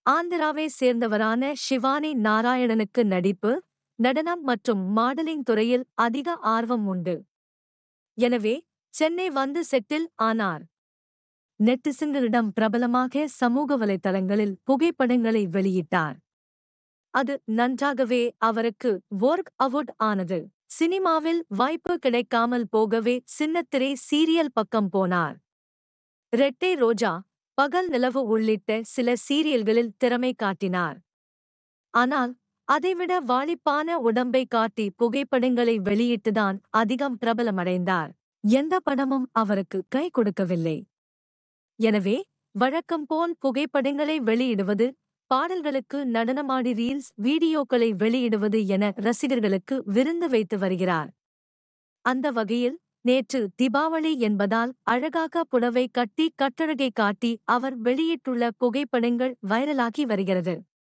ஆந்திராவை சேர்ந்தவரான ஷிவானி நாராயணனுக்கு நடிப்பு நடனம் மற்றும் மாடலிங் துறையில் அதிக ஆர்வம் உண்டு எனவே சென்னை வந்து செட்டில் ஆனார் நெட்டிசன்களிடம் பிரபலமாக சமூக வலைத்தளங்களில் புகைப்படங்களை வெளியிட்டார் அது நன்றாகவே அவருக்கு ஒர்க் அவுட் ஆனது சினிமாவில் வாய்ப்பு கிடைக்காமல் போகவே சின்னத்திரை சீரியல் பக்கம் போனார் ரெட்டை ரோஜா பகல் நிலவு உள்ளிட்ட சில சீரியல்களில் திறமை காட்டினார் ஆனால் அதைவிட வாலிப்பான உடம்பை காட்டி புகைப்படங்களை வெளியிட்டுதான் அதிகம் பிரபலமடைந்தார் எந்த படமும் அவருக்கு கை கொடுக்கவில்லை எனவே வழக்கம் போல் புகைப்படங்களை வெளியிடுவது பாடல்களுக்கு நடனமாடி ரீல்ஸ் வீடியோக்களை வெளியிடுவது என ரசிகர்களுக்கு விருந்து வைத்து வருகிறார் அந்த வகையில் நேற்று தீபாவளி என்பதால் அழகாக புடவை கட்டி கட்டழகை காட்டி அவர் வெளியிட்டுள்ள புகைப்படங்கள் வைரலாகி வருகிறது